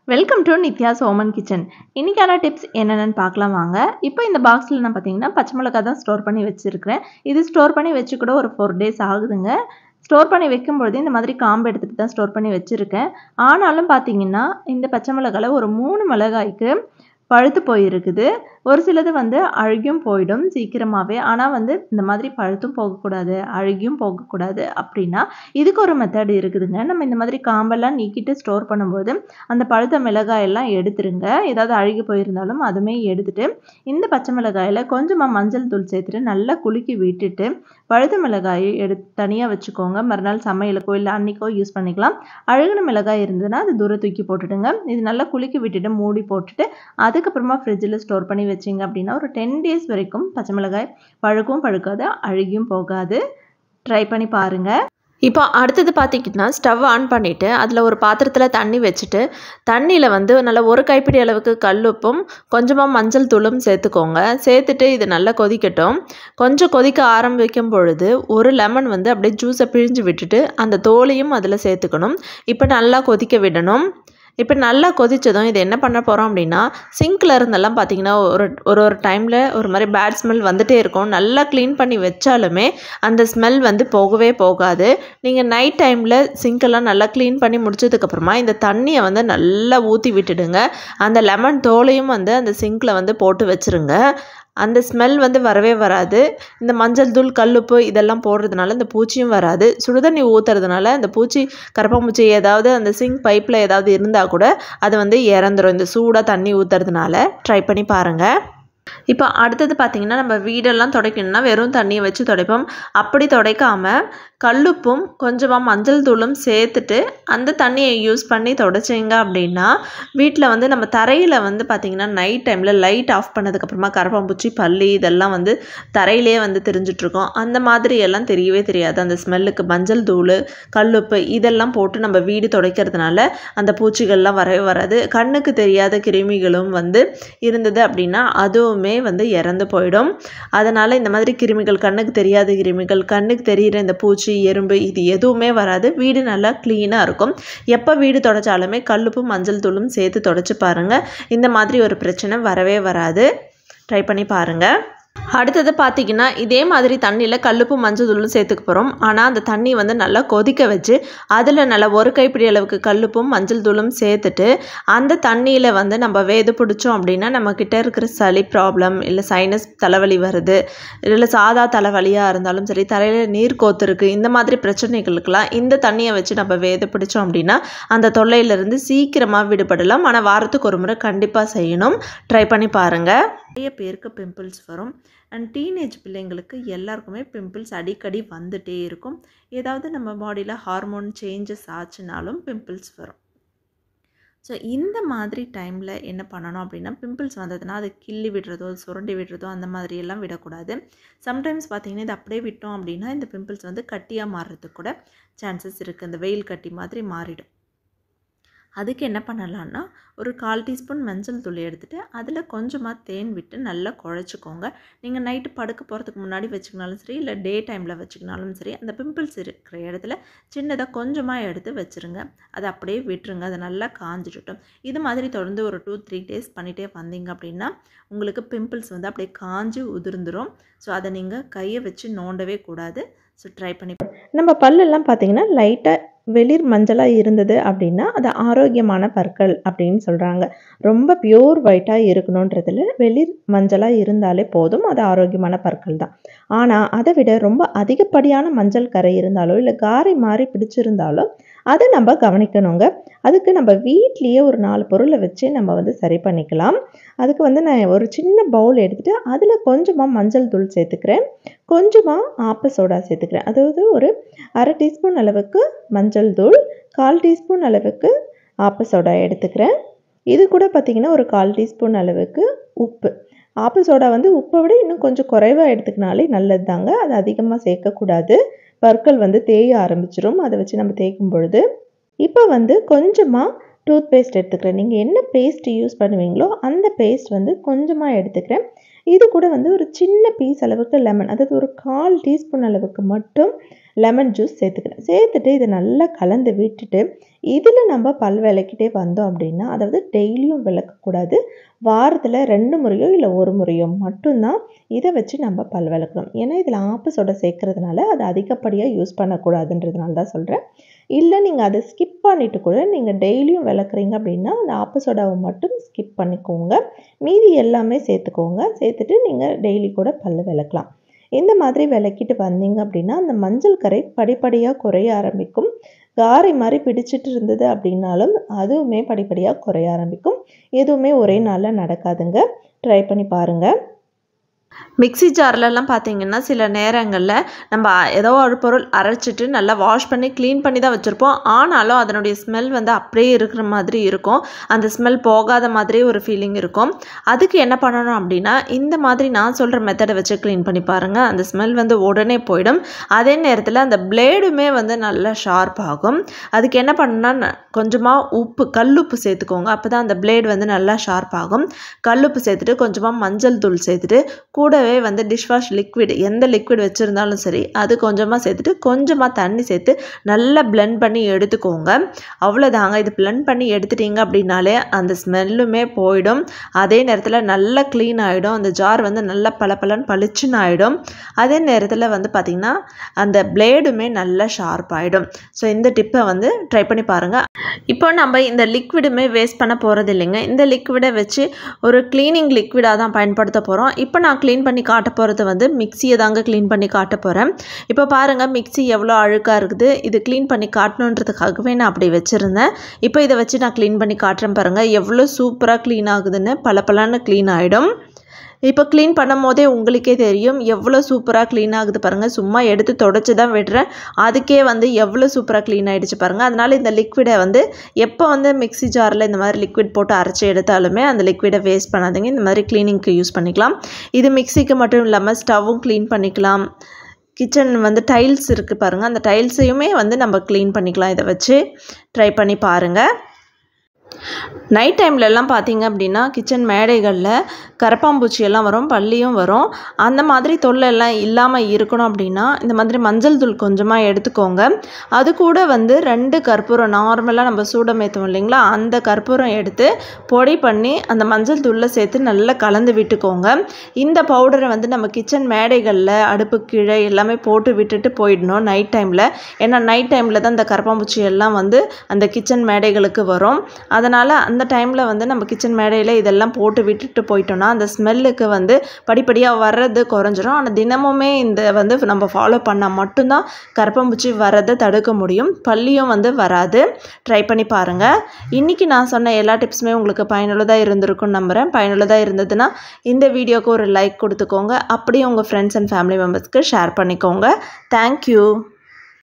welcome to Nithya's Oman kitchen இன்றைக்கான tips என்னென்னு பார்க்கலாம் வாங்க இப்போ இந்த பாக்ஸில் நான் பார்த்தீங்கன்னா பச்சை மிளகாய் தான் ஸ்டோர் பண்ணி வச்சுருக்கிறேன் இது ஸ்டோர் பண்ணி வச்சு கூட ஒரு ஃபோர் டேஸ் ஆகுதுங்க ஸ்டோர் பண்ணி வைக்கும்பொழுது இந்த மாதிரி காம்பு எடுத்துகிட்டு தான் ஸ்டோர் பண்ணி வச்சுருக்கேன் ஆனாலும் பார்த்தீங்கன்னா இந்த பச்சை மிளகாயில் ஒரு மூணு மிளகாய்க்கு பழுத்து போயிருக்குது ஒரு சிலது வந்து அழுகியும் போயிடும் சீக்கிரமாகவே ஆனால் வந்து இந்த மாதிரி பழுத்தும் போகக்கூடாது அழுகியும் போகக்கூடாது அப்படின்னா இதுக்கு ஒரு மெத்தட் இருக்குதுங்க நம்ம இந்த மாதிரி காம்பெல்லாம் நீக்கிட்டு ஸ்டோர் பண்ணும்போது அந்த பழுத்த மிளகாயெல்லாம் எடுத்துருங்க ஏதாவது அழுகி போயிருந்தாலும் அதுவுமே எடுத்துட்டு இந்த பச்சை மிளகாயில் கொஞ்சமாக மஞ்சள் தூள் சேர்த்துட்டு நல்லா குலுக்கி விட்டுட்டு பழுத்த மிளகாயை எடுத்து தனியாக வச்சுக்கோங்க மறுநாள் சமையலுக்கோ இல்லை அன்னைக்கோ யூஸ் பண்ணிக்கலாம் அழுகின மிளகாய் இருந்ததுன்னா அது தூர தூக்கி போட்டுடுங்க இது நல்லா குலுக்கி விட்டுட்டு மூடி போட்டுட்டு அதுக்கப்புறமா ஃப்ரிட்ஜில் ஸ்டோர் பண்ணி வச்சிங்க அப்படின்னா ஒரு டென் டேஸ் வரைக்கும் பச்சை மிளகாய் பழுக்கும் பழுக்காது அழுகியும் போகாது ட்ரை பண்ணி பாருங்கள் இப்போ அடுத்தது பார்த்திங்கன்னா ஸ்டவ் ஆன் பண்ணிவிட்டு அதில் ஒரு பாத்திரத்தில் தண்ணி வச்சுட்டு தண்ணியில் வந்து நல்லா ஒரு கைப்பிடி அளவுக்கு கல்லுப்பும் கொஞ்சமாக மஞ்சள் தூளும் சேர்த்துக்கோங்க சேர்த்துட்டு இது நல்லா கொதிக்கட்டும் கொஞ்சம் கொதிக்க ஆரம்பிக்கும் பொழுது ஒரு லெமன் வந்து அப்படியே ஜூஸை பிழிஞ்சு விட்டுட்டு அந்த தோலையும் அதில் சேர்த்துக்கணும் இப்போ நல்லா கொதிக்க விடணும் இப்போ நல்லா கொதித்ததும் இது என்ன பண்ண போகிறோம் அப்படின்னா சிங்க்கில் இருந்தெல்லாம் பார்த்தீங்கன்னா ஒரு ஒரு ஒரு டைமில் ஒரு மாதிரி பேட் ஸ்மெல் வந்துகிட்டே இருக்கும் நல்லா க்ளீன் பண்ணி வச்சாலுமே அந்த ஸ்மெல் வந்து போகவே போகாது நீங்கள் நைட் டைமில் சிங்க்கெல்லாம் நல்லா க்ளீன் பண்ணி முடிச்சதுக்கப்புறமா இந்த தண்ணியை வந்து நல்லா ஊற்றி விட்டுடுங்க அந்த லெமன் தோலையும் வந்து அந்த சிங்க்கில் வந்து போட்டு வச்சுருங்க அந்த ஸ்மெல் வந்து வரவே வராது இந்த மஞ்சள் தூள் கல்லுப்பு இதெல்லாம் போடுறதுனால இந்த பூச்சியும் வராது சுடுதண்ணி ஊற்றுறதுனால அந்த பூச்சி கரப்பாம்பூச்சி ஏதாவது அந்த சிங்க் பைப்பில் ஏதாவது இருந்தால் கூட அது வந்து இறந்துடும் இந்த சூடாக தண்ணி ஊற்றுறதுனால ட்ரை பண்ணி பாருங்கள் இப்போ அடுத்தது பார்த்திங்கன்னா நம்ம வீடெல்லாம் துடைக்கணும்னா வெறும் தண்ணியை வச்சு துடைப்போம் அப்படி துடைக்காமல் கல்லுப்பும் கொஞ்சமாக மஞ்சள் தூளும் சேர்த்துட்டு அந்த தண்ணியை யூஸ் பண்ணி துடைச்சிங்க அப்படின்னா வீட்டில் வந்து நம்ம தரையில் வந்து பார்த்திங்கன்னா நைட் டைமில் லைட் ஆஃப் பண்ணதுக்கப்புறமா கரப்பாம்பூச்சி பள்ளி இதெல்லாம் வந்து தரையிலே வந்து தெரிஞ்சிட்ருக்கோம் அந்த மாதிரி எல்லாம் தெரியவே தெரியாது அந்த ஸ்மெல்லுக்கு மஞ்சள் தூள் கல்லுப்பு இதெல்லாம் போட்டு நம்ம வீடு துடைக்கிறதுனால அந்த பூச்சிகள்லாம் வரவே வராது கண்ணுக்கு தெரியாத கிருமிகளும் வந்து இருந்தது அப்படின்னா அதுவுமே வந்து இறந்து போயிடும் அதனால் இந்த மாதிரி கிருமிகள் கண்ணுக்கு தெரியாத கிருமிகள் கண்ணுக்கு தெரிகிற இந்த பூச்சி எறும்பு இது எதுவுமே வராது வீடு நல்லா க்ளீனாக இருக்கும் எப்போ வீடு தொடச்சாலுமே கல்லுப்பும் மஞ்சள் தூளும் சேர்த்து தொடச்சி பாருங்கள் இந்த மாதிரி ஒரு பிரச்சனை வரவே வராது ட்ரை பண்ணி பாருங்கள் அடுத்தது பார்த்திங்கன்னா இதே மாதிரி தண்ணியில் கல்லுப்பு மஞ்சள் தூளும் சேர்த்துக்க போகிறோம் ஆனால் அந்த தண்ணி வந்து நல்லா கொதிக்க வச்சு அதில் நல்லா ஒரு கைப்பிடி அளவுக்கு கல்லுப்பும் மஞ்சள் தூளும் சேர்த்துட்டு அந்த தண்ணியில் வந்து நம்ம வேது பிடிச்சோம் அப்படின்னா நம்மக்கிட்ட இருக்கிற சளி ப்ராப்ளம் இல்லை சைனஸ் தலைவலி வருது இல்லை சாதா தலைவலியாக இருந்தாலும் சரி தலையில் நீர் கோத்துருக்கு இந்த மாதிரி பிரச்சனைகளுக்கெல்லாம் இந்த தண்ணியை வச்சு நம்ம வேது பிடிச்சோம் அப்படின்னா அந்த தொல்லையிலேருந்து சீக்கிரமாக விடுபடலாம் ஆனால் வாரத்துக்கு ஒரு முறை கண்டிப்பாக செய்யணும் ட்ரை பண்ணி பாருங்கள் நிறைய பேருக்கு பிம்பிள்ஸ் வரும் அண்ட் டீனேஜ் பிள்ளைங்களுக்கு எல்லாருக்குமே பிம்பிள்ஸ் அடிக்கடி வந்துகிட்டே இருக்கும் ஏதாவது நம்ம பாடியில் ஹார்மோன் சேஞ்சஸ் ஆச்சுனாலும் பிம்பிள்ஸ் வரும் ஸோ இந்த மாதிரி டைமில் என்ன பண்ணணும் அப்படின்னா பிம்பிள்ஸ் வந்ததுன்னா அதை கிள்ளி விடுறதோ சுரண்டி விடுறதோ அந்த மாதிரியெல்லாம் விடக்கூடாது சம்டைம்ஸ் பார்த்திங்கன்னா இது அப்படியே விட்டோம் அப்படின்னா இந்த பிம்பிள்ஸ் வந்து கட்டியாக மாறுறதுக்கு கூட சான்சஸ் இருக்குது இந்த வெயில் கட்டி மாதிரி மாறிடும் அதுக்கு என்ன பண்ணலான்னா ஒரு கால் டீஸ்பூன் மஞ்சள் தூள் எடுத்துகிட்டு அதில் கொஞ்சமாக தேன் விட்டு நல்லா குழச்சிக்கோங்க நீங்கள் நைட்டு படுக்க போகிறதுக்கு முன்னாடி வச்சுக்கினாலும் சரி இல்லை டே டைமில் வச்சுக்கினாலும் சரி அந்த பிம்பிள்ஸ் இருக்கிற இடத்துல சின்னதாக கொஞ்சமாக எடுத்து வச்சுருங்க அதை அப்படியே விட்டுருங்க அதை நல்லா காஞ்சிடட்டும் இது மாதிரி தொடர்ந்து ஒரு டூ த்ரீ டேஸ் பண்ணிகிட்டே வந்தீங்க அப்படின்னா உங்களுக்கு பிம்பிள்ஸ் வந்து அப்படியே காஞ்சி உதிர்ந்துடும் ஸோ அதை நீங்கள் கையை வச்சு நோண்டவே கூடாது ஸோ ட்ரை பண்ணி நம்ம பல்லெல்லாம் பார்த்தீங்கன்னா லைட்டாக வெளிர் மஞ்சளாக இருந்தது அப்படின்னா அது ஆரோக்கியமான பற்கள் அப்படின்னு சொல்கிறாங்க ரொம்ப பியூர் ஒயிட்டாக இருக்கணுன்றதுல வெளிர் மஞ்சளாக இருந்தாலே போதும் அது ஆரோக்கியமான பற்கள் தான் ஆனால் அதை விட ரொம்ப அதிகப்படியான மஞ்சள் கரை இருந்தாலோ இல்லை காரை மாறி பிடிச்சிருந்தாலோ அதை நம்ம கவனிக்கணுங்க அதுக்கு நம்ம வீட்லேயே ஒரு நாலு பொருளை வச்சு நம்ம வந்து சரி பண்ணிக்கலாம் அதுக்கு வந்து நான் ஒரு சின்ன பவுல் எடுத்துகிட்டு அதில் கொஞ்சமாக மஞ்சள் தூள் சேர்த்துக்கிறேன் கொஞ்சமாக ஆப்ப சோடா சேர்த்துக்கிறேன் அதாவது ஒரு அரை டீஸ்பூன் அளவுக்கு மஞ்சள் தூள் கால் டீஸ்பூன் அளவுக்கு ஆப்ப சோடா எடுத்துக்கிறேன் இது கூட பார்த்திங்கன்னா ஒரு கால் டீஸ்பூன் அளவுக்கு உப்பு ஆப்ப சோடா வந்து உப்பை விட இன்னும் கொஞ்சம் குறைவாக எடுத்துக்கினாலே நல்லது தாங்க அது அதிகமாக சேர்க்கக்கூடாது பற்கள் வந்து தேய ஆரம்பிச்சிடும் அதை வச்சு நம்ம தேய்க்கும் பொழுது இப்போ வந்து கொஞ்சமாக டூத் பேஸ்ட் எடுத்துக்கிறேன் நீங்கள் என்ன பேஸ்ட் யூஸ் பண்ணுவீங்களோ அந்த பேஸ்ட் வந்து கொஞ்சமாக எடுத்துக்கிறேன் இது கூட வந்து ஒரு சின்ன பீஸ் அளவுக்கு லெமன் அதாவது ஒரு கால் டீஸ்பூன் அளவுக்கு மட்டும் லெமன் ஜூஸ் சேர்த்துக்கிறேன் சேர்த்துட்டு இதை நல்லா கலந்து விட்டுட்டு இதில் நம்ம பல் விளக்கிட்டே வந்தோம் அப்படின்னா அதாவது டெய்லியும் விளக்கக்கூடாது வாரத்தில் ரெண்டு முறையோ இல்லை ஒரு முறையோ மட்டும்தான் இதை வச்சு நம்ம பல் விளக்கணும் ஏன்னா இதில் ஆப்பு சோடா சேர்க்கறதுனால அது அதிகப்படியாக யூஸ் பண்ணக்கூடாதுன்றதுனால தான் சொல்கிறேன் இல்லை நீங்கள் அதை ஸ்கிப் பண்ணிவிட்டு கூட நீங்கள் டெய்லியும் விளக்குறீங்க அப்படின்னா அந்த ஆப்பு சோடாவை மட்டும் ஸ்கிப் பண்ணிக்கோங்க மீதி எல்லாமே சேர்த்துக்கோங்க சேர்த்துட்டு நீங்கள் டெய்லி கூட பல் விளக்கலாம் இந்த மாதிரி விளக்கிட்டு வந்தீங்க அப்படின்னா அந்த மஞ்சள் கரை படிப்படியாக குறைய ஆரம்பிக்கும் காரை மாதிரி பிடிச்சிட்டு இருந்தது அப்படின்னாலும் அதுவுமே படிப்படியாக குறைய ஆரம்பிக்கும் எதுவுமே ஒரே நாளில் நடக்காதுங்க ட்ரை பண்ணி பாருங்கள் மிக்ஸி ஜார்லலாம் பார்த்தீங்கன்னா சில நேரங்களில் நம்ம ஏதோ ஒரு பொருள் அரைச்சிட்டு நல்லா வாஷ் பண்ணி க்ளீன் பண்ணி தான் வச்சுருப்போம் ஆனாலும் அதனுடைய ஸ்மெல் வந்து அப்படியே இருக்கிற மாதிரி இருக்கும் அந்த ஸ்மெல் போகாத மாதிரி ஒரு ஃபீலிங் இருக்கும் அதுக்கு என்ன பண்ணணும் அப்படின்னா இந்த மாதிரி நான் சொல்கிற மெத்தடை வச்சு க்ளீன் பண்ணி பாருங்கள் அந்த ஸ்மெல் வந்து உடனே போயிடும் அதே நேரத்தில் அந்த பிளேடுமே வந்து நல்லா ஷார்ப் ஆகும் அதுக்கு என்ன பண்ணணும்னா கொஞ்சமாக உப்பு கல்லுப்பு சேர்த்துக்கோங்க அப்போ தான் அந்த பிளேடு வந்து நல்லா ஷார்ப் ஆகும் கல்லுப்பு சேர்த்துட்டு கொஞ்சமாக மஞ்சள் தூள் சேர்த்துட்டு கூடவே வந்து டிஷ்வாஷ் லிக்விட் எந்த லிக்விட் வச்சுருந்தாலும் சரி அது கொஞ்சமாக சேர்த்துட்டு கொஞ்சமாக தண்ணி சேர்த்து நல்லா பிளெண்ட் பண்ணி எடுத்துக்கோங்க அவ்வளோதாங்க இது பிளெண்ட் பண்ணி எடுத்துட்டீங்க அப்படின்னாலே அந்த ஸ்மெல்லுமே போயிடும் அதே நேரத்தில் நல்லா க்ளீன் ஆகிடும் அந்த ஜார் வந்து நல்லா பளபளன்னு பளிச்சுன்னு ஆகிடும் அதே நேரத்தில் வந்து பார்த்திங்கன்னா அந்த பிளேடுமே நல்லா ஷார்ப் ஆகிடும் ஸோ இந்த டிப்பை வந்து ட்ரை பண்ணி பாருங்கள் இப்போ நம்ம இந்த லிக்விடுமே வேஸ்ட் பண்ண போகிறது இல்லைங்க இந்த லிக்விடை வச்சு ஒரு க்ளீனிங் லிக்விடாக தான் பயன்படுத்த போகிறோம் இப்போ நான் க்ளீன் பண்ணி காட்ட போகிறது வந்து மிக்சியை தாங்க க்ளீன் பண்ணி காட்ட போகிறேன் இப்போ பாருங்கள் மிக்சி எவ்வளோ அழுக்காக இருக்குது இது க்ளீன் பண்ணி காட்டணுன்றதுக்காகவே நான் அப்படி வச்சுருந்தேன் இப்போ இதை வச்சு நான் க்ளீன் பண்ணி காட்டுறேன் பாருங்கள் எவ்வளோ சூப்பராக க்ளீன் ஆகுதுன்னு பல பலன்னு க்ளீன் ஆகிடும் இப்போ க்ளீன் பண்ணும் போதே உங்களுக்கே தெரியும் எவ்வளோ சூப்பராக க்ளீன் ஆகுது பாருங்கள் சும்மா எடுத்து தொடச்சி தான் விடுறேன் அதுக்கே வந்து எவ்வளோ சூப்பராக க்ளீன் ஆகிடுச்சு பாருங்கள் அதனால் இந்த லிக்விடை வந்து எப்போ வந்து மிக்ஸி ஜாரில் இந்த மாதிரி லிக்விட் போட்டு அரைச்சி எடுத்தாலுமே அந்த லிக்விடை வேஸ்ட் பண்ணாதீங்க இந்த மாதிரி க்ளீனிங்க்கு யூஸ் பண்ணிக்கலாம் இது மிக்ஸிக்கு மட்டும் இல்லாமல் ஸ்டவ்வும் க்ளீன் பண்ணிக்கலாம் கிச்சன் வந்து டைல்ஸ் இருக்குது பாருங்கள் அந்த டைல்ஸையுமே வந்து நம்ம க்ளீன் பண்ணிக்கலாம் இதை வச்சு ட்ரை பண்ணி பாருங்கள் நைட் டைம்லலாம் பார்த்தீங்க அப்படின்னா கிச்சன் மேடைகளில் கரப்பாம்பூச்சி எல்லாம் வரும் பள்ளியும் வரும் அந்த மாதிரி தொல்லை எல்லாம் இல்லாமல் இருக்கணும் அப்படின்னா இந்த மாதிரி மஞ்சள் தூள் கொஞ்சமாக எடுத்துக்கோங்க அது கூட வந்து ரெண்டு கற்பூரம் நார்மலாக நம்ம சூடமேற்றுவோம் இல்லைங்களா அந்த கற்பூரம் எடுத்து பொடி பண்ணி அந்த மஞ்சள் தூளில் சேர்த்து நல்லா கலந்து விட்டுக்கோங்க இந்த பவுடரை வந்து நம்ம கிச்சன் மேடைகளில் அடுப்பு கீழே எல்லாமே போட்டு விட்டுட்டு போயிடணும் நைட் டைமில் ஏன்னா நைட் டைமில் தான் இந்த கரப்பாம்பூச்சி எல்லாம் வந்து அந்த கிச்சன் மேடைகளுக்கு வரும் அதனால் அந்த டைமில் வந்து நம்ம கிச்சன் மேடையில் இதெல்லாம் போட்டு விட்டுட்டு போயிட்டோம்னா அந்த ஸ்மெல்லுக்கு வந்து படிப்படியாக வர்றது குறைஞ்சிரும் ஆனால் தினமுமே இந்த வந்து நம்ம ஃபாலோ பண்ணால் மட்டும்தான் கரப்பாம்பூச்சி வர்றதை தடுக்க முடியும் பள்ளியும் வந்து வராது ட்ரை பண்ணி பாருங்கள் இன்றைக்கி நான் சொன்ன எல்லா டிப்ஸுமே உங்களுக்கு பயனுள்ளதாக இருந்திருக்கும்னு நம்புகிறேன் பயனுள்ளதாக இருந்ததுன்னா இந்த வீடியோக்கு ஒரு லைக் கொடுத்துக்கோங்க அப்படியே உங்கள் ஃப்ரெண்ட்ஸ் அண்ட் ஃபேமிலி மெம்பர்ஸ்க்கு ஷேர் பண்ணிக்கோங்க தேங்க்யூ